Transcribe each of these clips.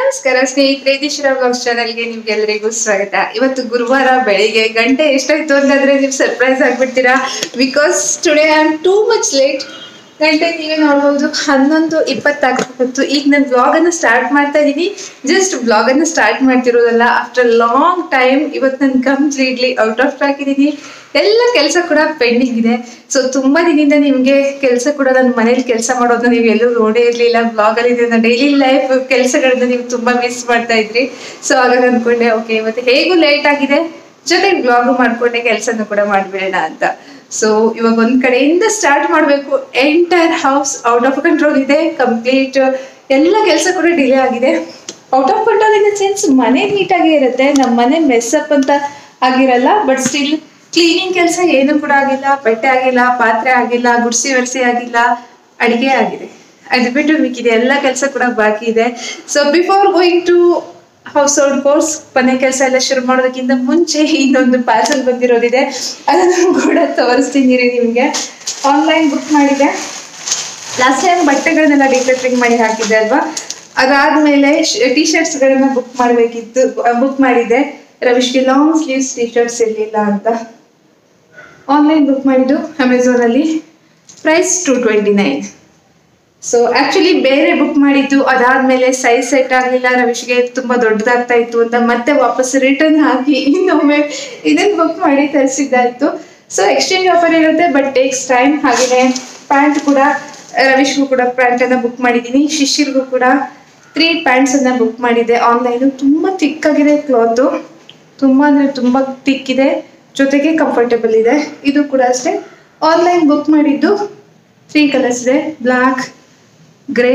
ನಮಸ್ಕಾರ ಸ್ನೇಹಿತರೆ ದಿಶಿರ ಬ್ಲಾಗ್ಸ್ ಚಾನಲ್ಗೆ ನಿಮ್ಗೆಲ್ಲರಿಗೂ ಸ್ವಾಗತ ಇವತ್ತು ಗುರುವಾರ ಬೆಳಿಗ್ಗೆ ಗಂಟೆ ಎಷ್ಟಾಯ್ತು ಅಂತಂದ್ರೆ ನೀವು ಸರ್ಪ್ರೈಸ್ ಆಗ್ಬಿಡ್ತೀರಾ because today I am too much late ಗಂಟೆ ನೀವೇ ನೋಡ್ಬೋದು ಹನ್ನೊಂದು ಇಪ್ಪತ್ತಾಗ್ಬಿಟ್ಟು ಈಗ ನಾನು ಬ್ಲಾಗ್ ಅನ್ನ ಸ್ಟಾರ್ಟ್ ಮಾಡ್ತಾ ಇದ್ದೀನಿ ಜಸ್ಟ್ ಬ್ಲಾಗ್ ಅನ್ನ ಸ್ಟಾರ್ಟ್ ಮಾಡ್ತಿರೋದಲ್ಲ ಆಫ್ಟರ್ ಲಾಂಗ್ ಟೈಮ್ ಇವತ್ತು ನಾನು ಕಂಪ್ಲೀಟ್ಲಿ ಔಟ್ ಆಫ್ ಟ್ರ್ಯಾಕ್ ಇದ್ದೀನಿ ಎಲ್ಲ ಕೆಲಸ ಕೂಡ ಪೆಂಡಿಂಗ್ ಇದೆ ಸೊ ತುಂಬಾ ದಿನದಿಂದ ನಿಮಗೆ ಕೆಲಸ ಕೂಡ ನನ್ನ ಮನೇಲಿ ಕೆಲಸ ಮಾಡೋದನ್ನ ನೀವು ಎಲ್ಲೂ ನೋಡೇ ಇರಲಿಲ್ಲ ಬ್ಲಾಗ್ ಅಲ್ಲಿ ನನ್ನ ಡೈಲಿ ಲೈಫ್ ಕೆಲಸಗಳನ್ನ ನೀವು ತುಂಬಾ ಮಿಸ್ ಮಾಡ್ತಾ ಇದ್ರಿ ಸೊ ಆಗ ಅನ್ಕೊಂಡೆ ಓಕೆ ಇವತ್ತು ಹೇಗೂ ಲೇಟ್ ಆಗಿದೆ ಜೊತೆಗೆ ಬ್ಲಾಗ್ ಮಾಡ್ಕೊಂಡೆ ಕೆಲಸನೂ ಕೂಡ ಮಾಡ್ಬೇಡ ಅಂತ ಸೊ ಇವಾಗ ಒಂದ್ ಕಡೆಯಿಂದ ಸ್ಟಾರ್ಟ್ ಮಾಡಬೇಕು entire house out of control ಇದೆ ಕಂಪ್ಲೀಟ್ ಎಲ್ಲ ಕೆಲಸ ಕೂಡ ಡಿಲೇ ಆಗಿದೆ out of control in the sense ಮನೆ ನೀಟಾಗಿ ಇರುತ್ತೆ ನಮ್ಮ ಮನೆ ಮೆಸ್ಸಪ್ ಅಂತ ಆಗಿರಲ್ಲ ಬಟ್ ಸ್ಟಿಲ್ ಕ್ಲೀನಿಂಗ್ ಕೆಲಸ ಏನು ಕೂಡ ಆಗಿಲ್ಲ ಬಟ್ಟೆ ಆಗಿಲ್ಲ ಪಾತ್ರೆ ಆಗಿಲ್ಲ ಗುಡ್ಸಿ ಒರೆಸಿ ಆಗಿಲ್ಲ ಅಡಿಗೆ ಆಗಿದೆ ಅದು ಬಿಟ್ಟು ಮಿಕ್ಕಿದೆ ಎಲ್ಲ ಕೆಲಸ ಕೂಡ ಬಾಕಿ ಇದೆ so before going to household chores ಮನೆ ಕೆಲಸ ಎಲ್ಲ ಶುರು ಮಾಡೋದಕ್ಕಿಂತ ಮುಂಚೆ ಇನ್ನೊಂದು ಪಾರ್ಸಲ್ ಬಂದಿರೋದಿದೆ ಅದನ್ನು ಕೂಡ ತೋರಿಸ್ತೀನಿ ರೀ ನಿಮಗೆ ಆನ್ಲೈನ್ ಬುಕ್ ಮಾಡಿದೆ ಲಾಸ್ಟ್ ಟೈಮ್ ಬಟ್ಟೆಗಳನ್ನೆಲ್ಲ ಡಿಕ್ಲೆಟ್ರಿಂಗ್ ಮಾಡಿ ಹಾಕಿದ್ದೆ ಅಲ್ವಾ ಅದಾದ್ಮೇಲೆ ಟಿ ಶರ್ಟ್ಸ್ಗಳನ್ನ ಬುಕ್ ಮಾಡಬೇಕಿತ್ತು ಬುಕ್ ಮಾಡಿದ್ದೆ ರವಿಶ್ಗೆ ಲಾಂಗ್ ಸ್ಲೀವ್ಸ್ ಟಿ ಶರ್ಟ್ಸ್ ಇರಲಿಲ್ಲ ಅಂತ ಆನ್ಲೈನ್ ಬುಕ್ ಮಾಡಿದ್ದು ಅಮೆಝಾನ್ ಅಲ್ಲಿ price two twenty nine so actually ಬೇರೆ ಬುಕ್ ಮಾಡಿದ್ದು ಅದಾದ್ಮೇಲೆ ಸೈಜ್ ಸೆಟ್ ಆಗಲಿಲ್ಲ ರವಿಶ್ಗೆ ತುಂಬಾ ದೊಡ್ಡದಾಗ್ತಾ ಇತ್ತು ಅಂತ ಮತ್ತೆ ವಾಪಸ್ ರಿಟರ್ನ್ ಹಾಕಿ ಇನ್ನೊಮ್ಮೆ ಇದನ್ನ ಬುಕ್ ಮಾಡಿ ತರಿಸಿದ್ದಾಯ್ತು ಸೊ ಎಕ್ಸ್ಚೇಂಜ್ ಆಫರ್ ಇರುತ್ತೆ ಬಟ್ ಟೇಕ್ಸ್ ಟೈಮ್ ಹಾಗೆಯೇ ಪ್ಯಾಂಟ್ ಕೂಡ ರವಿಶ್ಗೂ ಕೂಡ ಪ್ಯಾಂಟ್ ಅನ್ನ ಬುಕ್ ಮಾಡಿದ್ದೀನಿ ಶಿಶಿರ್ಗೂ ಕೂಡ ತ್ರೀ ಪ್ಯಾಂಟ್ಸ್ ಅನ್ನ ಬುಕ್ ಮಾಡಿದ್ದೆ ಆನ್ಲೈನ್ ತುಂಬಾ ಥಿಕ್ ಆಗಿದೆ ಕ್ಲಾತು ತುಂಬಾ ಅಂದ್ರೆ ತುಂಬಾ ಥಿಕ್ ಇದೆ ಜೊತೆಗೆ ಕಂಫರ್ಟಬಲ್ ಇದೆ ಇದು ಕೂಡ ಅಷ್ಟೇ ಆನ್ಲೈನ್ ಬುಕ್ ಮಾಡಿದ್ದು ತ್ರೀ ಕಲರ್ಸ್ ಇದೆ black grey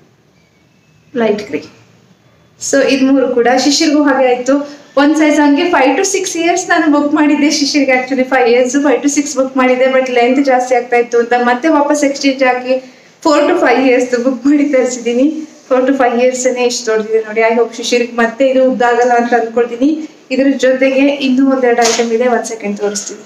light grey so ಇದು ಮೂರು ಕೂಡ ಶಿಶಿರ್ಗೂ ಹಾಗೆ ಆಯ್ತು ಒಂದ್ ಸೈಜ್ ಹಂಗೆ ಫೈವ್ ಟು ಸಿಕ್ಸ್ ಇಯರ್ಸ್ ನಾನು ಬುಕ್ ಮಾಡಿದ್ದೆ ಶಿಶಿರ್ಗೆ actually five years five to six book ಮಾಡಿದ್ದೆ ಬಟ್ ಲೆಂತ್ ಜಾಸ್ತಿ ಆಗ್ತಾ ಇತ್ತು ಅಂತ ಮತ್ತೆ ವಾಪಸ್ ಎಕ್ಸ್ಚೇಂಜ್ ಹಾಕಿ four to five years book ಮಾಡಿ ತರಿಸಿದ್ದೀನಿ ಫೋರ್ ಟು ಫೈವ್ ಇಯರ್ಸ್ನೇ ಇಷ್ಟು ದೊಡ್ಡದಿದೆ ನೋಡಿ ಐ ಹೋಪ್ ಶಿಶಿರ್ಗೆ ಮತ್ತೆ ಇದು ಉದ್ದಾಗಲ್ಲ ಅಂತ ಅನ್ಕೊಳ್ತೀನಿ ಇದ್ರ ಜೊತೆಗೆ ಇನ್ನೂ ಒಂದೆರಡು ಐಟಮ್ ಇದೆ ಒಂದ್ ಸೆಕೆಂಡ್ ತೋರಿಸ್ತೀನಿ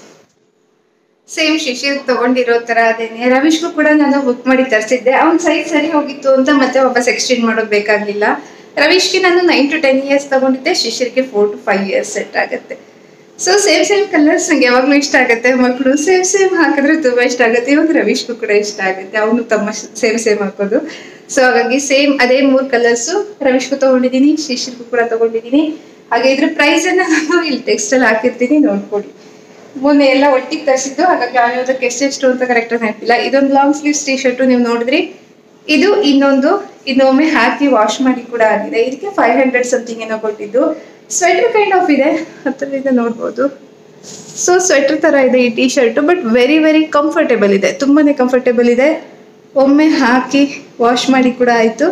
ಸೇಮ್ ಶಿಶಿರ್ ತಗೊಂಡಿರೋ ತರ ಅದೇನೆ ರವಿಶ್ಗೂ ಕೂಡ ನಾನು ಬುಕ್ ಮಾಡಿ ತರಿಸಿದ್ದೆ ಅವ್ನ ಸೈಜ್ ಸರಿ ಹೋಗಿತ್ತು ಅಂತ ಮತ್ತೆ ವಾಪಸ್ ಎಕ್ಸ್ಚೇಂಜ್ ಮಾಡೋದು ಬೇಕಾಗ್ಲಿಲ್ಲ ರವಿಶ್ಗೆ ನಾನು ನೈನ್ ಟು ಟೆನ್ ಇಯರ್ಸ್ ತಗೊಂಡಿದ್ದೆ ಶಿಶಿರ್ಗೆ four to five years set ಆಗುತ್ತೆ ಸೊ ಸೇಮ್ ಸೇಮ್ ಕಲರ್ಸ್ ನಂಗೆ ಯಾವಾಗಲೂ ಇಷ್ಟ ಆಗುತ್ತೆ ಮಕ್ಕಳು ಸೇಮ್ ಸೇಮ್ ಹಾಕಿದ್ರೆ ತುಂಬಾ ಇಷ್ಟ ಆಗುತ್ತೆ ಇವಾಗ ರವಿಶ್ಗೂ ಕೂಡ ಇಷ್ಟ ಆಗುತ್ತೆ ಅವನು ತಮ್ಮ ಸೇಮ್ ಸೇಮ್ ಹಾಕೋದು ಸೊ ಹಾಗಾಗಿ ಸೇಮ್ ಅದೇ ಮೂರು ಕಲರ್ಸು ರವಿಶ್ಗೂ ತಗೊಂಡಿದ್ದೀನಿ ಶಿಶಿರ್ಗೂ ಕೂಡ ತಗೊಂಡಿದ್ದೀನಿ ಹಾಗೆ ಇದ್ರ ಪ್ರೈಸ್ ಅನ್ನ ನಾನು ಇಲ್ಲಿ ಟೆಕ್ಸ್ಟ್ ಅಲ್ಲಿ ಹಾಕಿರ್ತೀನಿ ನೋಡ್ಕೊಳ್ಳಿ ಮೊನ್ನೆ ಎಲ್ಲ ಒಟ್ಟಿಗೆ ತರಿಸಿದ್ದು ಹಾಗಾಗಿ ಯಾವ್ಯಾವ್ದಕ್ಕೆ ಎಷ್ಟೆಷ್ಟು ಅಂತ ಕರೆಕ್ಟ್ ನೆನಪಿಲ್ಲ ಇದೊಂದು ಲಾಂಗ್ ಸ್ಲೀವ್ಸ್ ಟಿ ಶರ್ಟ್ ನೀವು ನೋಡಿದ್ರಿ ಇದು ಇನ್ನೊಂದು ಇನ್ನೊಮ್ಮೆ ಹಾಕಿ ವಾಶ್ ಮಾಡಿ ಕೂಡ ಆಗಿದೆ ಇದಕ್ಕೆ ಫೈವ್ ಹಂಡ್ರೆಡ್ ಸಮಥಿಂಗ್ ಏನೋ ಕೊಟ್ಟಿದ್ದು ಸ್ವೆಟರ್ ಕೈಂಡ್ ಆಫ್ ಇದೆ ಹತ್ತಿರದಿಂದ ನೋಡ್ಬೋದು ಸೊ ಸ್ವೆಟರ್ ತರ ಇದೆ ಈ T shirt but very very comfortable ಇದೆ ತುಂಬಾನೇ ಕಂಫರ್ಟೇಬಲ್ ಇದೆ ಒಮ್ಮೆ ಹಾಕಿ ವಾಶ್ ಮಾಡಿ ಕೂಡ ಆಯ್ತು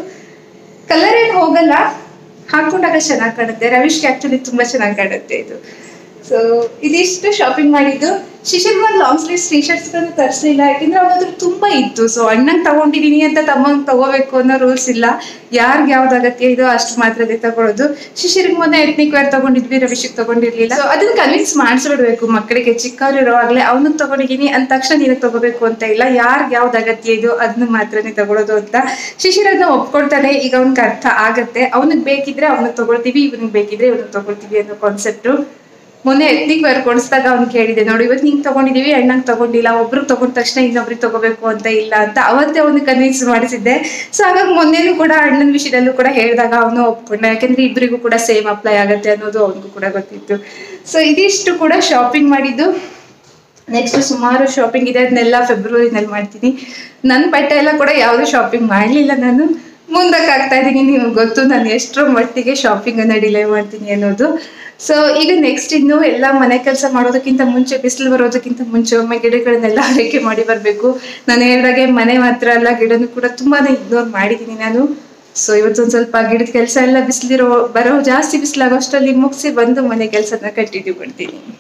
ಕಲರ್ ಏನು ಹೋಗಲ್ಲ ಹಾಕೊಂಡಾಗ ಚೆನ್ನಾಗಿ ಕಾಣುತ್ತೆ ರವಿಶ್ಗೆ ಆಕ್ಚುಲಿ ತುಂಬಾ ಚೆನ್ನಾಗಿ ಕಾಣುತ್ತೆ ಇದು ಸೊ ಇದಿಷ್ಟು ಶಾಪಿಂಗ್ ಮಾಡಿದ್ದು ಶಿಶಿರ್ ಒಂದು ಲಾಂಗ್ ಸ್ಲೀವ್ಸ್ ಟಿ ಶರ್ಟ್ಸ್ಗಳನ್ನು ತರಿಸಲಿಲ್ಲ ಯಾಕೆಂದ್ರೆ ಅವನ ಹತ್ರ ತುಂಬಾ ಇತ್ತು ಸೊ ಅಣ್ಣಂಗೆ ತಗೊಂಡಿದೀನಿ ಅಂತ ತಮ್ಮಂಗೆ ತಗೋಬೇಕು ಅನ್ನೋ ರೂಲ್ಸ್ ಇಲ್ಲ ಯಾರ್ಗೆ ಯಾವ್ದು ಅಗತ್ಯ ಇದೋ ಅಷ್ಟು ಮಾತ್ರದೇ ತಗೊಳ್ಳೋದು ಶಿಶಿರ್ಗೆ ಮೊನ್ನೆ ಎತ್ನಿಕ್ ವೇರ್ ತಗೊಂಡಿದ್ವಿ ರವಿಶಿಗೆ ತಗೊಂಡಿರ್ಲಿಲ್ಲ ಸೊ ಅದನ್ನ ಕನ್ವಿನ್ಸ್ ಮಾಡಿಸ್ಬಿಡ್ಬೇಕು ಮಕ್ಕಳಿಗೆ ಚಿಕ್ಕವ್ರು ಇರೋವಾಗ್ಲೇ ಅವನು ತಗೊಂಡಿದೀನಿ ಅಂದ ತಕ್ಷಣ ನಿನಗೆ ತಗೋಬೇಕು ಅಂತ ಇಲ್ಲ ಯಾರ್ಗೆ ಯಾವ್ದು ಅಗತ್ಯ ಇದೋ ಅದನ್ನ ಮಾತ್ರನೇ ತಗೊಳ್ಳೋದು ಅಂತ ಶಿಶಿರ್ ಅದನ್ನ ಒಪ್ಕೊಳ್ತಾನೆ ಈಗ ಅವ್ನಿಗೆ ಅರ್ಥ ಆಗತ್ತೆ ಅವನಿಗೆ ಬೇಕಿದ್ರೆ ಅವನಿಗೆ ತಗೊಳ್ತೀವಿ ಇವನಿಗೆ ಬೇಕಿದ್ರೆ ಇವನಿಗೆ ತಗೊಳ್ತೀವಿ ಅನ್ನೋ ಕಾನ್ಸೆಪ್ಟು ಮೊನ್ನೆ ಎತ್ನಿಕ್ ವೇರ್ ಕೊಡಿಸಿದಾಗ ಅವ್ನು ಕೇಳಿದೆ ನೋಡಿ ಇವತ್ತು ನಿಂಗೆ ತಗೊಂಡಿದೀವಿ ಅಣ್ಣಂಗೆ ತಗೊಂಡಿಲ್ಲ ಒಬ್ರಿಗೆ ತಗೊಂಡ ತಕ್ಷಣ ಇನ್ನೊಬ್ರಿಗೆ ತಗೋಬೇಕು ಅಂತ ಇಲ್ಲ ಅಂತ ಅವತ್ತೇ ಅವನು ಕನ್ವಿನ್ಸ್ ಮಾಡಿಸಿದ್ದೆ ಸೊ ಹಾಗಾಗಿ ಮೊನ್ನೆನೂ ಕೂಡ ಅಣ್ಣನ ವಿಷಯದಲ್ಲೂ ಕೂಡ ಹೇಳಿದಾಗ ಅವನು ಒಪ್ಕೊಂಡ ಯಾಕೆಂದ್ರೆ ಇಬ್ಬರಿಗೂ ಕೂಡ ಸೇಮ್ ಅಪ್ಲೈ ಆಗುತ್ತೆ ಅನ್ನೋದು ಅವನಿಗೂ ಕೂಡ ಗೊತ್ತಿತ್ತು ಸೊ ಇದಿಷ್ಟು ಕೂಡ ಶಾಪಿಂಗ್ ಮಾಡಿದ್ದು ನೆಕ್ಸ್ಟ್ ಸುಮಾರು ಶಾಪಿಂಗ್ ಇದೆ ಅದನ್ನೆಲ್ಲ ಫೆಬ್ರವರಿನಲ್ಲಿ ಮಾಡ್ತೀನಿ ನನ್ನ ಬಟ್ಟೆ ಎಲ್ಲ ಕೂಡ ಯಾವುದು ಶಾಪಿಂಗ್ ಮಾಡಲಿಲ್ಲ ನಾನು ಮುಂದಕ್ಕೆ ಆಗ್ತಾ ಇದ್ದೀನಿ ನಿಮ್ಗೆ ಗೊತ್ತು ನಾನು ಎಷ್ಟರ ಮಟ್ಟಿಗೆ ಶಾಪಿಂಗನ್ನು ಡಿಲೇ ಮಾಡ್ತೀನಿ ಅನ್ನೋದು ಸೊ ಈಗ ನೆಕ್ಸ್ಟ್ ಇನ್ನು ಎಲ್ಲ ಮನೆ ಕೆಲಸ ಮಾಡೋದಕ್ಕಿಂತ ಮುಂಚೆ ಬಿಸಿಲು ಬರೋದಕ್ಕಿಂತ ಮುಂಚೆ ಒಮ್ಮೆ ಗಿಡಗಳನ್ನೆಲ್ಲ ಆರೈಕೆ ಮಾಡಿ ಬರಬೇಕು ನಾನು ಹೇಳಿದಾಗೆ ಮನೆ ಮಾತ್ರ ಅಲ್ಲ ಗಿಡನೂ ಕೂಡ ತುಂಬಾನೇ ಇಗ್ನೋರ್ ಮಾಡಿದ್ದೀನಿ ನಾನು ಸೊ ಇವತ್ತೊಂದು ಸ್ವಲ್ಪ ಗಿಡದ ಕೆಲಸ ಎಲ್ಲ ಬಿಸಿಲಿರೋ ಬರೋ ಜಾಸ್ತಿ ಬಿಸಿಲಾಗೋ ಅಷ್ಟರಲ್ಲಿ ಮುಗಿಸಿ ಬಂದು ಮನೆ ಕೆಲಸನ ಕಂಟಿನ್ಯೂ ಮಾಡ್ತೀನಿ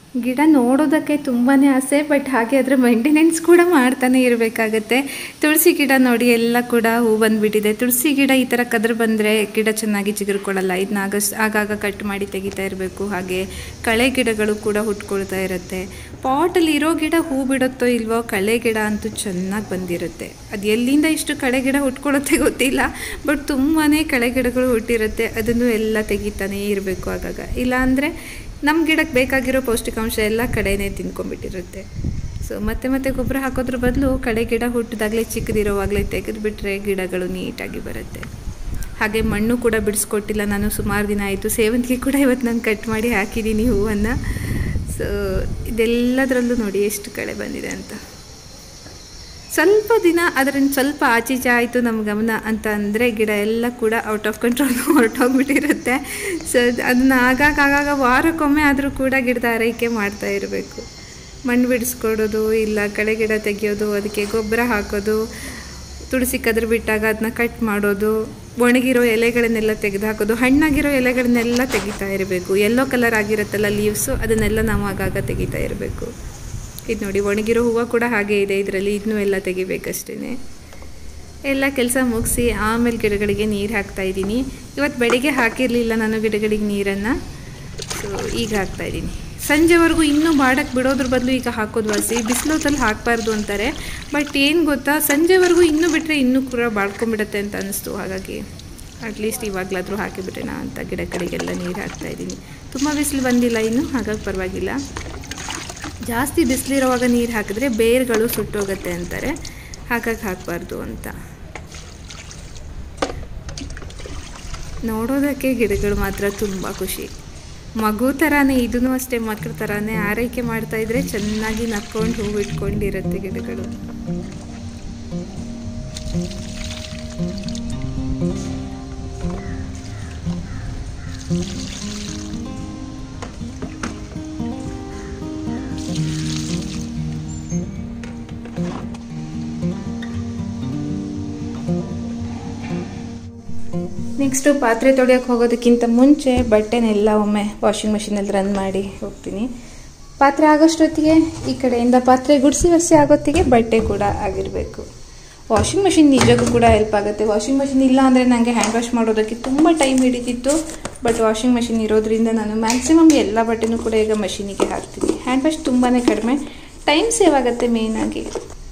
ಗಿಡ ನೋಡೋದಕ್ಕೆ ತುಂಬಾ ಆಸೆ ಬಟ್ ಹಾಗೆ ಅದರ ಮೇಂಟೆನೆನ್ಸ್ ಕೂಡ ಮಾಡ್ತಾನೆ ಇರಬೇಕಾಗತ್ತೆ ತುಳಸಿ ಗಿಡ ನೋಡಿ ಎಲ್ಲ ಕೂಡ ಹೂ ಬಂದುಬಿಟ್ಟಿದೆ ತುಳಸಿ ಗಿಡ ಈ ಥರ ಕದ್ರ ಬಂದರೆ ಗಿಡ ಚೆನ್ನಾಗಿ ಚಿಗುರ್ಕೊಳ್ಳಲ್ಲ ಇದನ್ನ ಆಗಸ್ ಆಗಾಗ ಕಟ್ ಮಾಡಿ ತೆಗಿತಾ ಇರಬೇಕು ಹಾಗೆ ಕಳೆ ಗಿಡಗಳು ಕೂಡ ಹುಟ್ಕೊಳ್ತಾ ಇರುತ್ತೆ ಪಾಟಲ್ಲಿ ಇರೋ ಗಿಡ ಹೂ ಬಿಡುತ್ತೋ ಇಲ್ವೋ ಕಳೆ ಗಿಡ ಅಂತೂ ಚೆನ್ನಾಗಿ ಬಂದಿರುತ್ತೆ ಅದು ಎಲ್ಲಿಂದ ಇಷ್ಟು ಕಳೆ ಗಿಡ ಹುಟ್ಕೊಳ್ಳುತ್ತೆ ಗೊತ್ತಿಲ್ಲ ಬಟ್ ತುಂಬಾ ಕಳೆ ಗಿಡಗಳು ಹುಟ್ಟಿರುತ್ತೆ ಅದನ್ನು ಎಲ್ಲ ತೆಗಿತಾನೇ ಇರಬೇಕು ಆಗಾಗ ಇಲ್ಲಾಂದರೆ ನಮ್ಮ ಗಿಡಕ್ಕೆ ಬೇಕಾಗಿರೋ ಪೌಷ್ಟಿಕಾಂಶ ಎಲ್ಲ ಕಡೆನೇ ತಿನ್ಕೊಂಡ್ಬಿಟ್ಟಿರುತ್ತೆ ಸೊ ಮತ್ತೆ ಮತ್ತೆ ಗೊಬ್ಬರ ಹಾಕೋದ್ರ ಬದಲು ಕಡೆ ಗಿಡ ಹುಟ್ಟಿದಾಗಲೇ ಚಿಕ್ಕದಿರೋವಾಗಲೇ ತೆಗೆದುಬಿಟ್ರೆ ಗಿಡಗಳು ನೀಟಾಗಿ ಬರುತ್ತೆ ಹಾಗೆ ಮಣ್ಣು ಕೂಡ ಬಿಡಿಸ್ಕೊಟ್ಟಿಲ್ಲ ನಾನು ಸುಮಾರು ದಿನ ಆಯಿತು ಸೇವಂತಿಗೆ ಕೂಡ ಇವತ್ತು ನಾನು ಕಟ್ ಮಾಡಿ ಹಾಕಿದ್ದೀನಿ ಹೂವನ್ನು ಸೊ ಇದೆಲ್ಲದರಲ್ಲೂ ನೋಡಿ ಎಷ್ಟು ಕಳೆ ಬಂದಿದೆ ಅಂತ ಸ್ವಲ್ಪ ದಿನ ಅದರಿಂದ ಸ್ವಲ್ಪ ಆಚೀಚೆ ಆಯಿತು ನಮ್ಮ ಗಮನ ಅಂತ ಅಂದರೆ ಗಿಡ ಎಲ್ಲ ಕೂಡ ಔಟ್ ಆಫ್ ಕಂಟ್ರೋಲ್ ಹೊರಟೋಗ್ಬಿಟ್ಟಿರುತ್ತೆ ಸೊ ಅದನ್ನು ಆಗಾಗ ಆಗಾಗ ವಾರಕ್ಕೊಮ್ಮೆ ಆದರೂ ಕೂಡ ಗಿಡದ ಆರೈಕೆ ಮಾಡ್ತಾ ಇರಬೇಕು ಮಣ್ಣು ಬಿಡಿಸ್ಕೊಡೋದು ಇಲ್ಲ ಕಳೆ ಗಿಡ ತೆಗೆಯೋದು ಅದಕ್ಕೆ ಗೊಬ್ಬರ ಹಾಕೋದು ತುಳಸಿ ಕದ್ರ ಬಿಟ್ಟಾಗ ಅದನ್ನ ಕಟ್ ಮಾಡೋದು ಒಣಗಿರೋ ಎಲೆಗಳನ್ನೆಲ್ಲ ತೆಗೆದು ಹಾಕೋದು ಹಣ್ಣಾಗಿರೋ ಎಲೆಗಳನ್ನೆಲ್ಲ ತೆಗಿತಾ ಇರಬೇಕು ಯೆಲ್ಲೋ ಕಲರ್ ಆಗಿರುತ್ತಲ್ಲ ಲೀವ್ಸು ಅದನ್ನೆಲ್ಲ ನಾವು ಆಗಾಗ ತೆಗಿತಾ ಇರಬೇಕು ಇದು ನೋಡಿ ಒಣಗಿರೋ ಹೂವು ಕೂಡ ಹಾಗೆ ಇದೆ ಇದರಲ್ಲಿ ಇದನ್ನೂ ಎಲ್ಲ ತೆಗಿಬೇಕಷ್ಟೇ ಎಲ್ಲ ಕೆಲಸ ಮುಗಿಸಿ ಆಮೇಲೆ ಗಿಡಗಳಿಗೆ ನೀರು ಹಾಕ್ತಾ ಇದ್ದೀನಿ ಇವತ್ತು ಬೆಳಿಗ್ಗೆ ಹಾಕಿರಲಿಲ್ಲ ನಾನು ಗಿಡಗಳಿಗೆ ನೀರನ್ನು ಸೊ ಈಗ ಹಾಕ್ತಾ ಇದ್ದೀನಿ ಸಂಜೆವರೆಗೂ ಇನ್ನೂ ಬಾಡಕ್ಕೆ ಬಿಡೋದ್ರ ಬದಲು ಈಗ ಹಾಕೋದು ವಾಸಿ ಬಿಸಿಲೊತ್ತಲ್ಲಿ ಹಾಕಬಾರ್ದು ಅಂತಾರೆ ಬಟ್ ಏನು ಗೊತ್ತಾ ಸಂಜೆವರೆಗೂ ಇನ್ನೂ ಬಿಟ್ಟರೆ ಇನ್ನೂ ಕೂಡ ಬಾಡ್ಕೊಂಬಿಡುತ್ತೆ ಅಂತ ಅನ್ನಿಸ್ತು ಹಾಗಾಗಿ ಅಟ್ಲೀಸ್ಟ್ ಇವಾಗಲಾದರೂ ಹಾಕಿಬಿಟ್ರೆನಾ ಅಂತ ಗಿಡ ಕಡೆಗೆಲ್ಲ ನೀರು ಹಾಕ್ತಾ ಇದ್ದೀನಿ ತುಂಬ ಬಿಸಿಲು ಬಂದಿಲ್ಲ ಇನ್ನು ಹಾಗಾಗಿ ಪರವಾಗಿಲ್ಲ ಜಾಸ್ತಿ ಬಿಸಿಲಿರುವಾಗ ನೀರು ಹಾಕಿದ್ರೆ ಬೇರುಗಳು ಸುಟ್ಟೋಗುತ್ತೆ ಅಂತಾರೆ ಹಾಗಾಗಿ ಹಾಕಬಾರ್ದು ಅಂತ ನೋಡೋದಕ್ಕೆ ಗಿಡಗಳು ಮಾತ್ರ ತುಂಬ ಖುಷಿ ಮಗು ಥರನೇ ಇದೂ ಅಷ್ಟೇ ಮಕ್ಕಳ ಥರನೇ ಆರೈಕೆ ಮಾಡ್ತಾ ಇದ್ರೆ ಚೆನ್ನಾಗಿ ನಕ್ಕೊಂಡು ಹೂವು ಇಟ್ಕೊಂಡಿರುತ್ತೆ ಗಿಡಗಳು ನೆಕ್ಸ್ಟು ಪಾತ್ರೆ ತೊಳೆಯೋಕೆ ಹೋಗೋದಕ್ಕಿಂತ ಮುಂಚೆ ಬಟ್ಟೆನೆಲ್ಲ ಒಮ್ಮೆ ವಾಷಿಂಗ್ ಮಿಷಿನಲ್ಲಿ ರನ್ ಮಾಡಿ ಹೋಗ್ತೀನಿ ಪಾತ್ರೆ ಆಗೋಷ್ಟೊತ್ತಿಗೆ ಈ ಕಡೆಯಿಂದ ಪಾತ್ರೆ ಗುಡಿಸಿ ಒಸಿ ಆಗೋತ್ತಿಗೆ ಬಟ್ಟೆ ಕೂಡ ಆಗಿರಬೇಕು ವಾಷಿಂಗ್ ಮಿಷಿನ್ ನಿಜಕ್ಕೂ ಕೂಡ ಹೆಲ್ಪ್ ಆಗುತ್ತೆ ವಾಷಿಂಗ್ ಮಿಷಿನ್ ಇಲ್ಲ ಅಂದರೆ ನನಗೆ ಹ್ಯಾಂಡ್ ವಾಶ್ ಮಾಡೋದಕ್ಕೆ ತುಂಬ ಟೈಮ್ ಹಿಡಿತಿತ್ತು ಬಟ್ ವಾಷಿಂಗ್ ಮಿಷಿನ್ ಇರೋದ್ರಿಂದ ನಾನು ಮ್ಯಾಕ್ಸಿಮಮ್ ಎಲ್ಲ ಬಟ್ಟೆನೂ ಕೂಡ ಈಗ ಮಷೀನಿಗೆ ಹಾಕ್ತೀನಿ ಹ್ಯಾಂಡ್ ವಾಶ್ ತುಂಬಾ ಕಡಿಮೆ ಟೈಮ್ ಸೇವ್ ಆಗುತ್ತೆ ಮೇಯ್ನಾಗಿ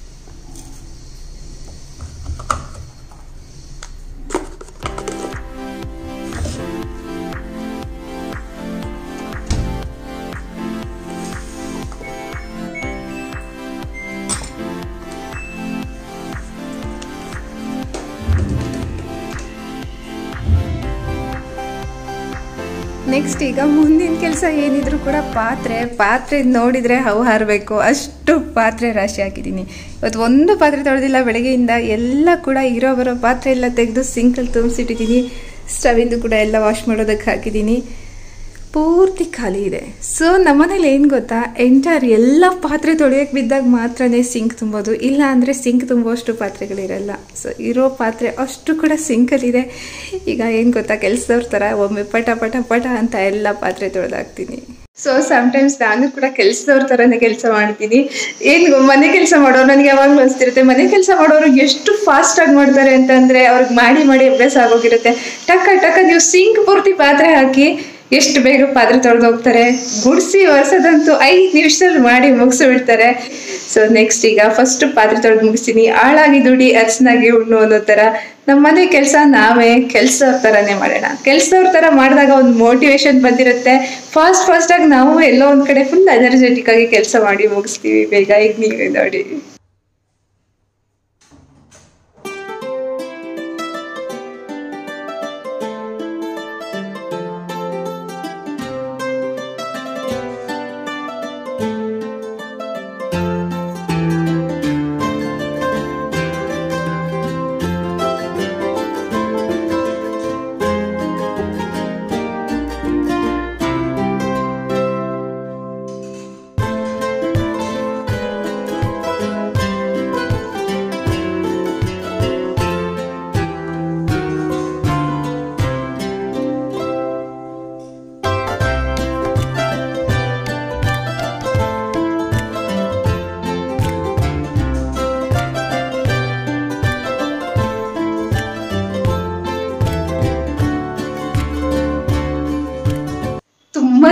ನೆಕ್ಸ್ಟ್ ಈಗ ಮುಂದಿನ ಕೆಲಸ ಏನಿದ್ರು ಕೂಡ ಪಾತ್ರೆ ಪಾತ್ರೆ ನೋಡಿದರೆ ಹವು ಹಾರಬೇಕು ಅಷ್ಟು ಪಾತ್ರೆ ರಾಶಿ ಹಾಕಿದ್ದೀನಿ ಇವತ್ತು ಒಂದು ಪಾತ್ರೆ ತೊಳೆದಿಲ್ಲ ಬೆಳಗ್ಗೆಯಿಂದ ಎಲ್ಲ ಕೂಡ ಇರೋ ಬರೋ ಪಾತ್ರೆ ಎಲ್ಲ ತೆಗೆದು ಸಿಂಕಲ್ಲಿ ತುಂಬಿಸಿಟ್ಟಿದ್ದೀನಿ ಸ್ಟವಿಂದು ಕೂಡ ಎಲ್ಲ ವಾಶ್ ಮಾಡೋದಕ್ಕೆ ಹಾಕಿದ್ದೀನಿ ಪೂರ್ತಿ ಖಾಲಿ ಇದೆ ಸೊ ನಮ್ಮನೇಲಿ ಏನು ಗೊತ್ತಾ ಎಂಟರ್ ಎಲ್ಲ ಪಾತ್ರೆ ತೊಳೆಯೋಕೆ ಬಿದ್ದಾಗ ಮಾತ್ರನೇ ಸಿಂಕ್ ತುಂಬೋದು ಇಲ್ಲ ಅಂದರೆ ಸಿಂಕ್ ತುಂಬುವಷ್ಟು ಪಾತ್ರೆಗಳಿರಲ್ಲ ಸೊ ಇರೋ ಪಾತ್ರೆ ಅಷ್ಟು ಕೂಡ ಸಿಂಕಲ್ಲಿದೆ ಈಗ ಏನು ಗೊತ್ತಾ ಕೆಲಸದವ್ರ ಥರ ಒಮ್ಮೆ ಪಟ ಪಟ ಪಟ ಅಂತ ಎಲ್ಲ ಪಾತ್ರೆ ತೊಳೆದಾಕ್ತೀನಿ ಸೊ ಸಮ್ಟೈಮ್ಸ್ ನಾನು ಕೂಡ ಕೆಲಸದವ್ರ ಥರನೇ ಕೆಲಸ ಮಾಡ್ತೀನಿ ಏನು ಮನೆ ಕೆಲಸ ಮಾಡೋರು ನನಗೆ ಯಾವಾಗಲೂ ಅನಿಸ್ತಿರುತ್ತೆ ಮನೆ ಕೆಲಸ ಮಾಡೋರು ಎಷ್ಟು ಫಾಸ್ಟಾಗಿ ಮಾಡ್ತಾರೆ ಅಂತಂದರೆ ಅವ್ರಿಗೆ ಮಾಡಿ ಮಾಡಿ ಅಭ್ಯಾಸ ಆಗೋಗಿರುತ್ತೆ ಟಕ್ಕ ಟಕ್ಕ ನೀವು ಸಿಂಕ್ ಪೂರ್ತಿ ಪಾತ್ರೆ ಹಾಕಿ ಎಷ್ಟು ಬೇಗ ಪಾತ್ರೆ ತೊಳೆದು ಹೋಗ್ತಾರೆ ಗುಡಿಸಿ ಒರೆಸೋದಂತೂ ಐದು ನಿಮಿಷದಲ್ಲಿ ಮಾಡಿ ಮುಗಿಸಿ ಬಿಡ್ತಾರೆ ಸೊ ನೆಕ್ಸ್ಟ್ ಈಗ ಫಸ್ಟ್ ಪಾತ್ರೆ ತೊಳೆದು ಮುಗಿಸ್ತೀನಿ ಆಳಾಗಿ ದುಡಿ ಹಚ್ಚನಾಗಿ ಉಣ್ಣು ಅನ್ನೋ ಥರ ನಮ್ಮ ಮನೆ ಕೆಲಸ ನಾವೇ ಕೆಲಸದವ್ರ ಥರನೇ ಮಾಡೋಣ ಕೆಲಸದವ್ರ ಥರ ಮಾಡಿದಾಗ ಒಂದು ಮೋಟಿವೇಶನ್ ಬಂದಿರುತ್ತೆ ಫಾಸ್ಟ್ ಫಾಸ್ಟಾಗಿ ನಾವು ಎಲ್ಲೋ ಒಂದು ಕಡೆ ಫುಲ್ ಎನರ್ಜೆಟಿಕ್ ಆಗಿ ಕೆಲಸ ಮಾಡಿ ಮುಗಿಸ್ತೀವಿ ಬೇಗ ಈಗ ನೀವೇ ನೋಡಿ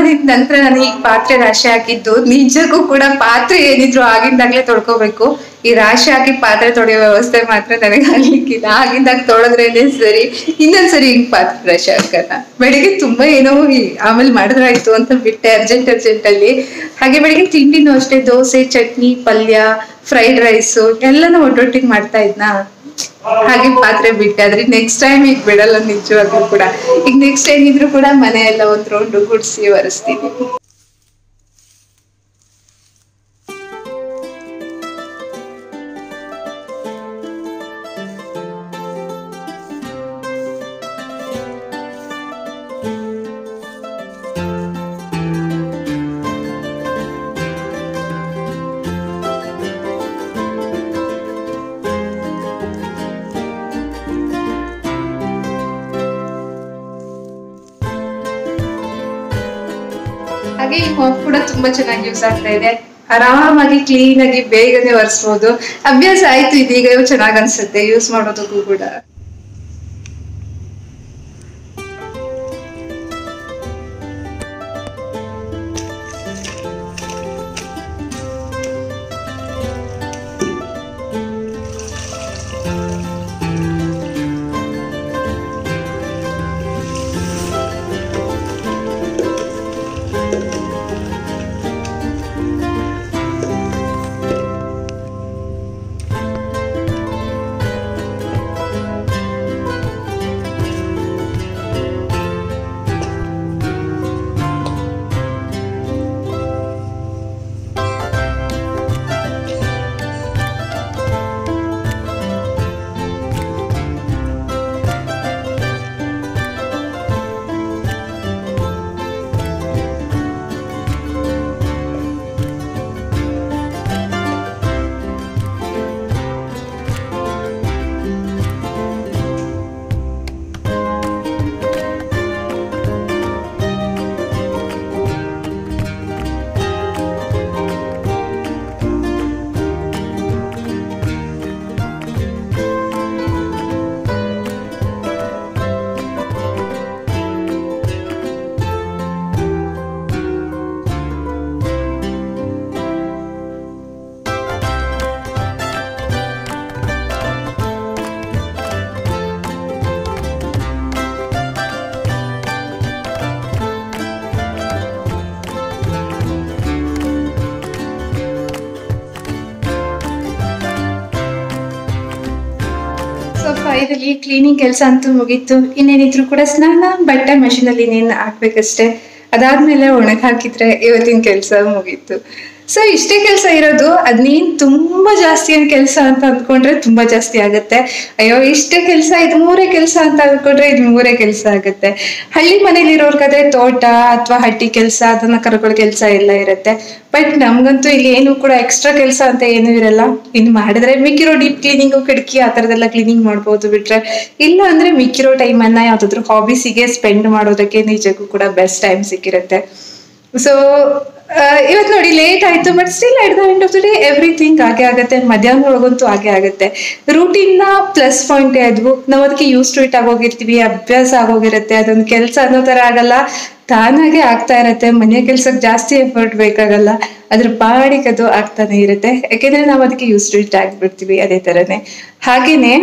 ದಿನದ ನಂತರ ನಾನು ಈಗ ಪಾತ್ರೆ ರಾಶಿ ಹಾಕಿದ್ದು ನಿಜಕ್ಕೂ ಕೂಡ ಪಾತ್ರೆ ಏನಿದ್ರು ಆಗಿಂದಾಗ್ಲೇ ತೊಳ್ಕೊಬೇಕು ಈ ರಾಶಿ ಹಾಕಿ ಪಾತ್ರೆ ತೊಳೆಯೋ ವ್ಯವಸ್ಥೆ ಮಾತ್ರ ನನಗೆ ಆಗ್ಲಿಕ್ಕಿಲ್ಲ ಆಗಿಂದಾಗ ತೊಳೆದ್ರೇನೆ ಸರಿ ಇನ್ನೊಂದ್ಸರಿ ಹಿಂಗ್ ಪಾತ್ರೆ ರಾಶಿ ಹಾಕಲ್ಲ ಬೆಳಿಗ್ಗೆ ತುಂಬಾ ಏನೋ ಈ- ಆಮೇಲೆ ಮಾಡಿದ್ರಾಯ್ತು ಅಂತ ಬಿಟ್ಟೆ ಅರ್ಜೆಂಟ್ ಅರ್ಜೆಂಟ್ ಅಲ್ಲಿ ಹಾಗೆ ಬೆಳಿಗ್ಗೆ ತಿಂಡಿನೂ ಅಷ್ಟೇ ದೋಸೆ ಚಟ್ನಿ ಪಲ್ಯ ಫ್ರೈಡ್ ರೈಸ್ ಎಲ್ಲಾನು ಒಟ್ಟೊಟ್ಟಿಗೆ ಮಾಡ್ತಾ ಇದ್ನಾ ಹಾಗೆ ಪಾತ್ರೆ ಬಿಟ್ಟೆ ಆದ್ರೆ ನೆಕ್ಸ್ಟ್ ಟೈಮ್ ಈಗ ಬಿಡಲ್ಲ ನಿಜವಾಗ್ಲೂ ಕೂಡ ಈಗ ನೆಕ್ಸ್ಟ್ ಏನಿದ್ರು ಕೂಡ ಮನೆ ಎಲ್ಲ ಒಂದ್ ರೌಂಡ್ ಗುಡ್ಸಿ ಒರೆಸ್ತೀನಿ ಹಾಗೆ ಈ ಮಾಪ್ ಕೂಡ ತುಂಬಾ ಚೆನ್ನಾಗಿ ಯೂಸ್ ಆಗ್ತಾ ಇದೆ ಆರಾಮಾಗಿ ಕ್ಲೀನ್ ಆಗಿ ಬೇಗನೆ ಒರೆಸ್ಬೋದು ಅಭ್ಯಾಸ ಆಯ್ತು ಇದೀಗ ಚೆನ್ನಾಗ್ ಅನ್ಸುತ್ತೆ ಯೂಸ್ ಮಾಡೋದಕ್ಕೂ ಕೂಡ ಸೊ ಫೈನಲಿ ಕ್ಲೀನಿಂಗ್ ಕೆಲಸ ಅಂತೂ ಮುಗೀತು ಇನ್ನೇನಿದ್ರು ಕೂಡ ಸ್ನಾನ ಬಟ್ಟೆ machine ಅಲ್ಲಿ ಇನ್ನೇನು ಹಾಕ್ಬೇಕಷ್ಟೇ ಅದಾದ್ಮೇಲೆ ಒಣಗ್ ಹಾಕಿದ್ರೆ ಇವತ್ತಿನ ಕೆಲಸ ಮುಗೀತು ಸೊ ಇಷ್ಟೇ ಕೆಲಸ ಇರೋದು ಅದ್ನೇನ್ ತುಂಬಾ ಜಾಸ್ತಿ ಏನ್ ಕೆಲಸ ಅಂತ ಅಂದ್ಕೊಂಡ್ರೆ ತುಂಬಾ ಜಾಸ್ತಿ ಆಗುತ್ತೆ ಅಯ್ಯೋ ಇಷ್ಟೇ ಕೆಲಸ ಇದು ಮೂರೇ ಕೆಲಸ ಅಂತ ಅಂದ್ಕೊಂಡ್ರೆ ಇದು ಮೂರೇ ಕೆಲಸ ಆಗುತ್ತೆ ಹಳ್ಳಿ ಮನೇಲಿ ಇರೋರ್ಗಾದ್ರೆ ತೋಟ ಅಥವಾ ಹಟ್ಟಿ ಕೆಲಸ ಅದನ್ನ ಕರ್ಕೊಳ್ಳೋ ಕೆಲಸ ಎಲ್ಲ ಇರುತ್ತೆ ಬಟ್ ನಮ್ಗಂತೂ ಇಲ್ಲಿ ಏನು ಕೂಡ ಎಕ್ಸ್ಟ್ರಾ ಕೆಲಸ ಅಂತ ಏನು ಇರಲ್ಲ ಇನ್ನು ಮಾಡಿದ್ರೆ ಮಿಕ್ಕಿರೋ ಡೀಪ್ ಕ್ಲೀನಿಂಗು ಕಿಟಕಿ ಆ ಥರದ್ದೆಲ್ಲ ಕ್ಲೀನಿಂಗ್ ಮಾಡ್ಬೋದು ಬಿಟ್ರೆ ಇಲ್ಲ ಅಂದ್ರೆ ಮಿಕ್ಕಿರೋ ಟೈಮನ್ನ ಯಾವ್ದಾದ್ರು ಹಾಬೀಸಿಗೆ ಸ್ಪೆಂಡ್ ಮಾಡೋದಕ್ಕೆ ನಿಜಕ್ಕೂ ಕೂಡ ಬೆಸ್ಟ್ ಟೈಮ್ ಸಿಕ್ಕಿರುತ್ತೆ ಸೊ ಇವತ್ತು ನೋಡಿ ಲೇಟ್ ಆಯ್ತು but still at the end of the day everything ಹಾಗೆ ಆಗುತ್ತೆ ಮಧ್ಯಾಹ್ನ ಒಳಗಂತೂ ಹಾಗೆ ಆಗುತ್ತೆ ರೂಟೀನ್ ನ ಪ್ಲಸ್ ಪಾಯಿಂಟ್ ಅದು ನಾವು ಅದಕ್ಕೆ ಯೂಸ್ ಟು ಇಟ್ ಆಗೋಗಿರ್ತೀವಿ ಅಭ್ಯಾಸ ಆಗೋಗಿರುತ್ತೆ ಅದೊಂದು ಕೆಲಸ ಅನ್ನೋ ತರ ಆಗಲ್ಲ ತಾನಾಗೆ ಆಗ್ತಾ ಇರತ್ತೆ ಮನೆ ಕೆಲ್ಸಕ್ಕೆ ಜಾಸ್ತಿ ಎಫರ್ಟ್ ಬೇಕಾಗಲ್ಲ ಅದ್ರ ಪಾಡಿಗೆ ಅದು ಆಗ್ತಾನೆ ಇರುತ್ತೆ ಯಾಕೆಂದ್ರೆ ನಾವು ಅದಕ್ಕೆ ಯೂಸ್ ಟು ಇಟ್ ಆಗ್ಬಿಡ್ತೀವಿ ಅದೇ ತರನೇ ಹಾಗೇನೆ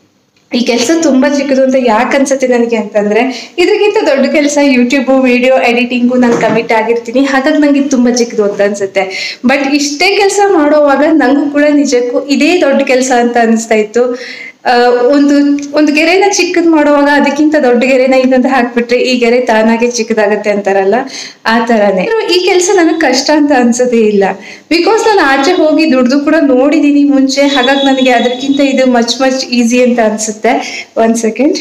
ಈ ಕೆಲಸ ತುಂಬಾ ಚಿಕ್ಕದು ಅಂತ ಯಾಕೆ ಅನ್ಸುತ್ತೆ ನನಗೆ ಅಂತಂದ್ರೆ ಇದಕ್ಕಿಂತ ದೊಡ್ಡ ಕೆಲಸ ಯೂಟ್ಯೂಬು ವಿಡಿಯೋ ಎಡಿಟಿಂಗು ನಾನು ಕಮಿಟ್ ಆಗಿರ್ತೀನಿ ಹಾಗಾಗಿ ನಂಗೆ ಇದು ತುಂಬಾ ಚಿಕ್ಕದು ಅಂತ ಅನ್ಸುತ್ತೆ ಬಟ್ ಇಷ್ಟೇ ಕೆಲಸ ಮಾಡೋವಾಗ ನಂಗೂ ಕೂಡ ನಿಜಕ್ಕೂ ಇದೇ ದೊಡ್ಡ ಕೆಲಸ ಅಂತ ಅನಿಸ್ತಾ ಇತ್ತು ಆ, ಒಂದು ಒಂದು ಗೆರೆನ ಚಿಕ್ಕದ್ ಮಾಡುವಾಗ ಅದಕ್ಕಿಂತ ದೊಡ್ಡ ಗೆರೆನ ಇನ್ನೊಂದು ಹಾಕ್ಬಿಟ್ರೆ ಈ ಗೆರೆ ತಾನಾಗೆ ಚಿಕ್ಕದಾಗತ್ತೆ ಅಂತಾರಲ್ಲ ಆ ತರಾನೇ ಆದ್ರೂ ಈ ಕೆಲಸ ನನಗೆ ಕಷ್ಟ ಅಂತ ಅನ್ಸೋದೇ ಇಲ್ಲ ಬಿಕಾಸ್ ನಾನು ಆಚೆ ಹೋಗಿ ದುಡ್ದು ಕೂಡ ನೋಡಿದೀನಿ ಮುಂಚೆ ಹಾಗಾಗಿ ನನಗೆ ಅದಕ್ಕಿಂತ ಇದು ಮಚ್ ಮಚ್ ಈಸಿ ಅಂತ ಅನ್ಸುತ್ತೆ ಒಂದ್ ಸೆಕೆಂಡ್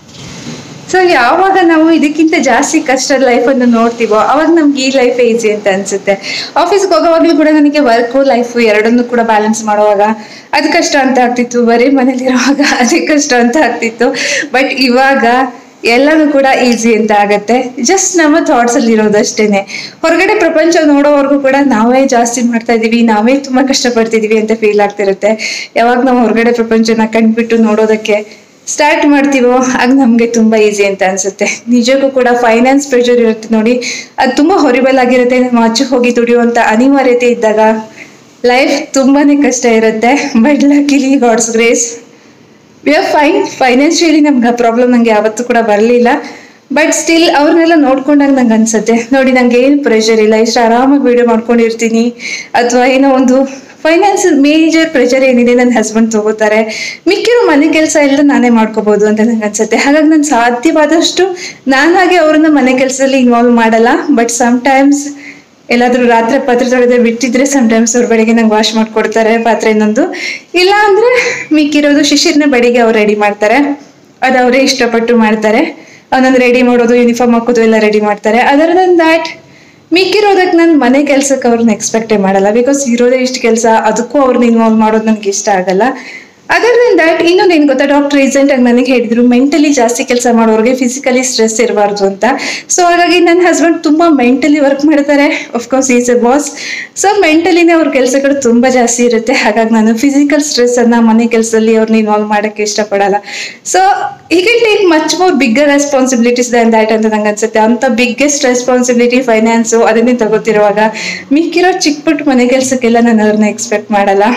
ಸೊ ಯಾವಾಗ ನಾವು ಇದಕ್ಕಿಂತ ಜಾಸ್ತಿ ಕಷ್ಟದ ಲೈಫ್ ಅನ್ನು ನೋಡ್ತೀವೋ ಅವಾಗ ನಮ್ಗೆ ಈ ಲೈಫ್ ಈಸಿ ಅಂತ ಅನ್ಸುತ್ತೆ ಆಫೀಸ್ಗೆ ಹೋಗೋವಾಗ್ಲೂ ಕೂಡ ನನಗೆ ವರ್ಕು ಲೈಫು ಎರಡನ್ನೂ ಕೂಡ ಬ್ಯಾಲೆನ್ಸ್ ಮಾಡುವಾಗ ಅದು ಕಷ್ಟ ಅಂತ ಆಗ್ತಿತ್ತು ಬರೀ ಮನೇಲಿರುವಾಗ ಅದೇ ಕಷ್ಟ ಅಂತ ಆಗ್ತಿತ್ತು ಬಟ್ ಇವಾಗ ಎಲ್ಲನೂ ಕೂಡ ಈಸಿ ಅಂತ ಆಗತ್ತೆ ಜಸ್ಟ್ ನಮ್ಮ ಥಾಟ್ಸ್ ಅಲ್ಲಿ ಇರೋದಷ್ಟೇನೆ ಹೊರಗಡೆ ಪ್ರಪಂಚ ನೋಡೋವರೆಗೂ ಕೂಡ ನಾವೇ ಜಾಸ್ತಿ ಮಾಡ್ತಾ ಇದೀವಿ ನಾವೇ ತುಂಬಾ ಕಷ್ಟಪಡ್ತಿದೀವಿ ಅಂತ ಫೀಲ್ ಆಗ್ತಿರುತ್ತೆ ಯಾವಾಗ ನಾವು ಹೊರಗಡೆ ಪ್ರಪಂಚನ ಕಂಡ್ಬಿಟ್ಟು ನೋಡೋದಕ್ಕೆ ಸ್ಟಾರ್ಟ್ ಮಾಡ್ತೀವೋ ಆಗ ನಮಗೆ ತುಂಬಾ ಈಸಿ ಅಂತ ಅನ್ಸುತ್ತೆ ನಿಜಕ್ಕೂ ಕೂಡ ಫೈನಾನ್ಸ್ ಪ್ರೆಷರ್ ಇರುತ್ತೆ ನೋಡಿ ಅದು ತುಂಬಾ ಹೊರಿಬಲ್ ಆಗಿರುತ್ತೆ ನಾವು ಆಚೆ ಹೋಗಿ ದುಡಿಯುವಂತ ಅನಿವಾರ್ಯತೆ ಇದ್ದಾಗ ಲೈಫ್ ತುಂಬಾನೇ ಕಷ್ಟ ಇರುತ್ತೆ but luckily God's grace we are fine financially ನಮ್ಗೆ ಆ ಪ್ರಾಬ್ಲಮ್ ನಂಗೆ ಯಾವತ್ತೂ ಕೂಡ ಬರಲಿಲ್ಲ ಬಟ್ ಸ್ಟಿಲ್ ಅವ್ರನ್ನೆಲ್ಲ ನೋಡ್ಕೊಂಡಾಗ ನಂಗೆ ಅನ್ಸುತ್ತೆ ನೋಡಿ ನಂಗೆ ಏನು ಪ್ರೆಷರ್ ಇಲ್ಲ ಇಷ್ಟು ಆರಾಮಾಗಿ ವಿಡಿಯೋ ಮಾಡ್ಕೊಂಡಿರ್ತೀನಿ ಅಥವಾ ಏನೋ ಒಂದು ಫೈನಾನ್ಸ್ ಮೇಜರ್ ಪ್ರೆಷರ್ ಏನಿದೆ ನನ್ನ ಹಸ್ಬೆಂಡ್ ತಗೋತಾರೆ ಮಿಕ್ಕಿರೋ ಮನೆ ಕೆಲಸ ಎಲ್ಲ ನಾನೇ ಮಾಡ್ಕೋಬಹುದು ಅಂತ ನಂಗೆ ಅನ್ಸುತ್ತೆ ಹಾಗಾಗಿ ನಾನು ಸಾಧ್ಯವಾದಷ್ಟು ನಾನಾಗೆ ಅವ್ರನ್ನ ಮನೆ ಕೆಲಸದಲ್ಲಿ ಇನ್ವಾಲ್ವ್ ಮಾಡಲ್ಲ ಬಟ್ ಟೈಮ್ಸ್ ಎಲ್ಲಾದ್ರೂ ರಾತ್ರಿ ಪಾತ್ರೆ ತೊಳೆದ್ರೆ ಬಿಟ್ಟಿದ್ರೆ ಟೈಮ್ಸ್ ಅವ್ರ ಬೆಳಿಗ್ಗೆ ನಂಗೆ ವಾಶ್ ಮಾಡ್ಕೊಡ್ತಾರೆ ಪಾತ್ರೆ ಇನ್ನೊಂದು ಇಲ್ಲ ಅಂದ್ರೆ ಮಿಕ್ಕಿರೋದು ಶಿಶಿರ್ನ ಬೆಳಿಗ್ಗೆ ಅವ್ರು ರೆಡಿ ಮಾಡ್ತಾರೆ ಅದು ಅವರೇ ಇಷ್ಟಪಟ್ಟು ಮಾಡ್ತಾರೆ ಅವನೊಂದು ರೆಡಿ ಮಾಡೋದು ಯೂನಿಫಾರ್ಮ್ ಹಾಕೋದು ಎಲ್ಲ ರೆಡಿ ಮಾಡ್ತಾರೆ ಅದರ್ ದನ್ ದ್ಯಾಟ್ ಮಿಕ್ಕಿರೋದಕ್ಕೆ ನಾನು ಮನೆ ಕೆಲ್ಸಕ್ಕೆ ಅವ್ರನ್ನ ಎಕ್ಸ್ಪೆಕ್ಟೇ ಮಾಡಲ್ಲ ಬಿಕಾಸ್ ಇರೋದೇ ಇಷ್ಟು ಕೆಲಸ ಅದಕ್ಕೂ ಅವ್ರನ್ನ ಇನ್ವಾಲ್ವ್ ಮಾಡೋದು ನನಗೆ ಇಷ್ಟ ಆಗಲ್ಲ ಅದರ್ ದನ್ ದ್ಯಾಟ್ ಇನ್ನೊಂದು ಏನು ಗೊತ್ತಾ ಡಾಕ್ಟರ್ ರೀಸೆಂಟ್ ಆಗಿ ನನಗೆ ಹೇಳಿದ್ರು ಮೆಂಟಲಿ ಜಾಸ್ತಿ ಕೆಲಸ ಮಾಡೋರಿಗೆ ಫಿಸಿಕಲಿ ಸ್ಟ್ರೆಸ್ ಇರಬಾರ್ದು ಅಂತ ಸೊ ಹಾಗಾಗಿ ನನ್ನ ಹಸ್ಬೆಂಡ್ ತುಂಬಾ ಮೆಂಟಲಿ ವರ್ಕ್ ಮಾಡ್ತಾರೆ of course is a boss so ಮೆಂಟಲಿನೇ ಅವ್ರ ಕೆಲಸಗಳು ತುಂಬಾ ಜಾಸ್ತಿ ಇರುತ್ತೆ ಹಾಗಾಗಿ ನಾನು ಫಿಸಿಕಲ್ ಸ್ಟ್ರೆಸ್ ಅನ್ನ ಮನೆ ಕೆಲಸದಲ್ಲಿ ಅವ್ರನ್ನ ಇನ್ವಾಲ್ವ್ ಮಾಡಕ್ಕೆ ಇಷ್ಟಪಡಲ್ಲ so he can take much more bigger responsibilities than that ಅಂತ ನಂಗೆ ಅನ್ಸುತ್ತೆ ಅಂತ ಬಿಗ್ಗೆಸ್ಟ್ ರೆಸ್ಪಾನ್ಸಿಬಿಲಿಟಿ ಫೈನಾನ್ಸು ಅದನ್ನೇ ತಗೋತಿರುವಾಗ ಮಿಕ್ಕಿರೋ ಚಿಕ್ಕ ಪುಟ್ಟ ಮನೆ ಕೆಲಸಕ್ಕೆಲ್ಲ ನಾನು ಅವ್ರನ್ನ ಎಕ್ಸ್ಪೆಕ್ಟ್ ಮಾಡಲ್ಲ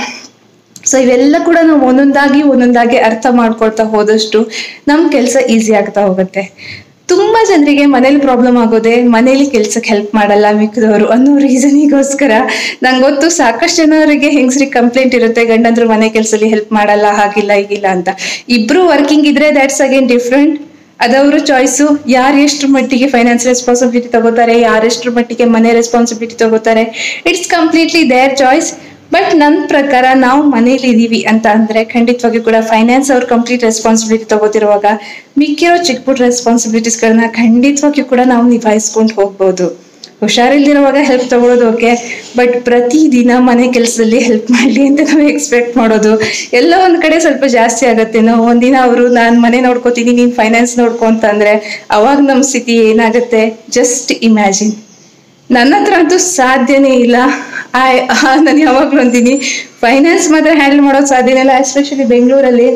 ಸೊ ಇವೆಲ್ಲ ಕೂಡ ನಾವು ಒಂದೊಂದಾಗಿ ಒಂದೊಂದಾಗಿ ಅರ್ಥ ಮಾಡ್ಕೊಳ್ತಾ ಹೋದಷ್ಟು ನಮ್ಮ ಕೆಲಸ ಈಸಿ ಆಗ್ತಾ ಹೋಗುತ್ತೆ ತುಂಬಾ ಜನರಿಗೆ ಮನೇಲಿ ಪ್ರಾಬ್ಲಮ್ ಆಗೋದೆ ಮನೇಲಿ ಕೆಲ್ಸಕ್ಕೆ ಹೆಲ್ಪ್ ಮಾಡಲ್ಲ ಮಿಕ್ಕಿದವರು ಅನ್ನೋ ರೀಸನಿಗೋಸ್ಕರ ನಂಗೆ ಗೊತ್ತು ಸಾಕಷ್ಟು ಜನರಿಗೆ ಹೆಂಗಸ್ರಿಗೆ ಕಂಪ್ಲೇಂಟ್ ಇರುತ್ತೆ ಗಂಡಂದ್ರು ಮನೆ ಕೆಲಸದಲ್ಲಿ ಹೆಲ್ಪ್ ಮಾಡಲ್ಲ ಹಾಗಿಲ್ಲ ಹೀಗಿಲ್ಲ ಅಂತ ಇಬ್ರು ವರ್ಕಿಂಗ್ ಇದ್ರೆ ದಟ್ಸ್ ಅಗೇನ್ ಡಿಫ್ರೆಂಟ್ ಅದವ್ರ ಚಾಯ್ಸು ಯಾರು ಎಷ್ಟು ಮಟ್ಟಿಗೆ ಫೈನಾನ್ಸ್ ರೆಸ್ಪಾನ್ಸಿಬಿಲಿಟಿ ತಗೋತಾರೆ ಯಾರೆಷ್ಟು ಮಟ್ಟಿಗೆ ಮನೆ ರೆಸ್ಪಾನ್ಸಿಬಿಲಿಟಿ ತಗೋತಾರೆ it's completely their choice but ನನ್ನ ಪ್ರಕಾರ ನಾವು ಮನೇಲಿ ಇದೀವಿ ಅಂತ ಅಂದ್ರೆ ಖಂಡಿತವಾಗಿ ಕೂಡ ಫೈನಾನ್ಸ್ ಅವ್ರ ಕಂಪ್ಲೀಟ್ ರೆಸ್ಪಾನ್ಸಿಬಿಲಿಟಿ ತಗೋತಿರುವಾಗ ಮಿಕ್ಕಿರೋ ಚಿಕ್ಕ ಪುಟ್ಟ ರೆಸ್ಪಾನ್ಸಿಬಿಲಿಟೀಸ್ಗಳನ್ನ ಖಂಡಿತವಾಗಿ ಕೂಡ ನಾವು ನಿಭಾಯಿಸ್ಕೊಂಡು ಹೋಗ್ಬೋದು ಹುಷಾರಿಲ್ದಿರುವಾಗ ಹೆಲ್ಪ್ ತಗೊಳ್ಳೋದು ಓಕೆ ಬಟ್ ಪ್ರತಿ ದಿನ ಮನೆ ಕೆಲಸದಲ್ಲಿ ಹೆಲ್ಪ್ ಮಾಡಲಿ ಅಂತ ನಾವು ಎಕ್ಸ್ಪೆಕ್ಟ್ ಮಾಡೋದು ಎಲ್ಲ ಒಂದ್ ಕಡೆ ಸ್ವಲ್ಪ ಜಾಸ್ತಿ ಆಗತ್ತೇನೋ ಒಂದಿನ ಅವರು ನಾನು ಮನೆ ನೋಡ್ಕೋತೀನಿ ನೀನ್ ಫೈನಾನ್ಸ್ ನೋಡ್ಕೊ ಅಂತಂದ್ರೆ ಅವಾಗ ನಮ್ಮ ಸ್ಥಿತಿ ಏನಾಗುತ್ತೆ ಜಸ್ಟ್ ಇಮ್ಯಾಜಿನ್ ನನ್ನ ಹತ್ರ ಅಂತೂ ಸಾಧ್ಯನೇ ಇಲ್ಲ ಆಯ್ ನಾನು ಯಾವಾಗ್ಲೂ ಅಂತೀನಿ ಫೈನಾನ್ಸ್ ಮಾತ್ರ ಹ್ಯಾಂಡಲ್ ಮಾಡೋದು ಸಾಧ್ಯನೇ ಇಲ್ಲ ಎಸ್ಪೆಷಲಿ ಬೆಂಗಳೂರಲ್ಲಿ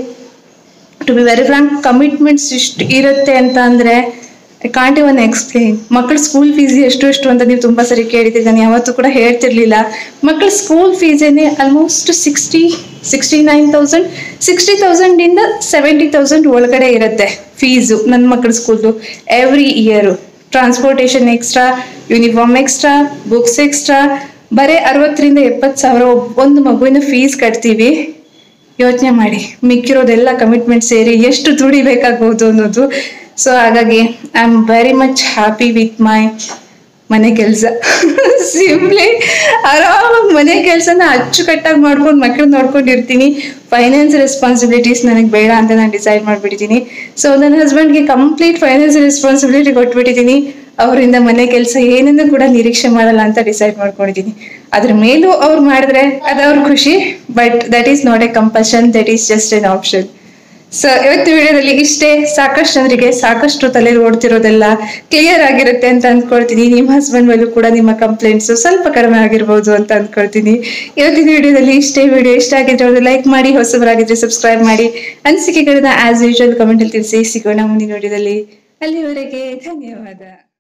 to be very frank commitments ಇಷ್ಟು ಇರುತ್ತೆ ಅಂತ ಅಂದ್ರೆ ಐ ಕಾಂಟ್ ಇವನ್ ಎಕ್ಸ್ಪ್ಲೇನ್ ಮಕ್ಕಳ ಸ್ಕೂಲ್ ಫೀಸ್ ಎಷ್ಟು ಎಷ್ಟು ಅಂತ ನೀವು ತುಂಬಾ ಸರಿ ಕೇಳಿದ್ದೀರಿ ನಾನು ಯಾವತ್ತೂ ಕೂಡ ಹೇಳ್ತಿರ್ಲಿಲ್ಲ ಮಕ್ಕಳ ಸ್ಕೂಲ್ ಫೀಸೇನೆ almost sixty sixty nine thousand sixty thousand ಇಂದ ಸೆವೆಂಟಿ ತೌಸಂಡ್ ಒಳಗಡೆ ಇರುತ್ತೆ ಫೀಸು ನನ್ನ ಮಕ್ಕಳ ಸ್ಕೂಲ್ದು every year transportation extra uniform extra books extra ಬರೀ ಅರವತ್ತರಿಂದ ಎಪ್ಪತ್ತು ಸಾವಿರ ಒಂದು ಮಗುವಿನ ಫೀಸ್ ಕಟ್ತೀವಿ ಯೋಚನೆ ಮಾಡಿ ಮಿಕ್ಕಿರೋದೆಲ್ಲ ಕಮಿಟ್ಮೆಂಟ್ ಸೇರಿ ಎಷ್ಟು ದುಡಿಬೇಕಾಗ್ಬೋದು ಅನ್ನೋದು ಸೊ ಹಾಗಾಗಿ I am very much happy with my ಮನೆ ಕೆಲಸ ಸಿಂಪ್ಲಿ ಆರಾಮಾಗಿ ಮನೆ ಕೆಲಸನ ಅಚ್ಚುಕಟ್ಟಾಗಿ ಮಾಡ್ಕೊಂಡು ಮಕ್ಕಳು ನೋಡ್ಕೊಂಡಿರ್ತೀನಿ ಫೈನಾನ್ಸ್ ರೆಸ್ಪಾನ್ಸಿಬಿಲಿಟೀಸ್ ನನಗೆ ಬೇಡ ಅಂತ ನಾನು ಡಿಸೈಡ್ ಮಾಡಿಬಿಟ್ಟಿದ್ದೀನಿ ಸೊ ನನ್ನ ಹಸ್ಬೆಂಡ್ಗೆ ಕಂಪ್ಲೀಟ್ ಫೈನಾನ್ಸ್ ರೆಸ್ಪಾನ್ಸಿಬಿಲಿಟಿ ಕೊಟ್ಬಿಟ್ಟಿದ್ದೀನಿ ಅವರಿಂದ ಮನೆ ಕೆಲಸ ಏನನ್ನು ಕೂಡ ನಿರೀಕ್ಷೆ ಮಾಡಲ್ಲ ಅಂತ ಡಿಸೈಡ್ ಮಾಡ್ಕೊಂಡಿದ್ದೀನಿ ಅದ್ರ ಮೇಲೂ ಅವ್ರು ಮಾಡಿದ್ರೆ ಅದು ಅವ್ರ ಖುಷಿ but that is not a compulsion that is just an option so ಇವತ್ತು ವಿಡಿಯೋದಲ್ಲಿ ಇಷ್ಟೇ ಸಾಕಷ್ಟು ಜನರಿಗೆ ಸಾಕಷ್ಟು ತಲೆ ಓಡ್ತಿರೋದೆಲ್ಲ ಕ್ಲಿಯರ್ ಆಗಿರುತ್ತೆ ಅಂತ ಅಂದ್ಕೊಳ್ತೀನಿ ನಿಮ್ಮ ಹಸ್ಬೆಂಡ್ ಮೇಲೂ ಕೂಡ ನಿಮ್ಮ ಕಂಪ್ಲೇಂಟ್ಸ್ ಸ್ವಲ್ಪ ಕಡಿಮೆ ಆಗಿರ್ಬೋದು ಅಂತ ಅಂದ್ಕೊಳ್ತೀನಿ ಇವತ್ತಿನ ವಿಡಿಯೋದಲ್ಲಿ ಇಷ್ಟೇ ವಿಡಿಯೋ ಇಷ್ಟ ಆಗಿದ್ರೆ ಲೈಕ್ ಮಾಡಿ ಹೊಸಬರಾಗಿದ್ರೆ ಸಬ್ಸ್ಕ್ರೈಬ್ ಮಾಡಿ ಅನಿಸಿಕೆಗಳನ್ನ ಆಸ್ ಯೂಶುವಲ್ ಕಮೆಂಟ್ ಅಲ್ಲಿ ತಿಳಿಸಿ ಸಿಗೋಣ ಮುಂದಿನ ವಿಡಿಯೋದಲ್ಲಿ ಅಲ್ಲಿವರೆಗೆ ಧನ್ಯವಾದ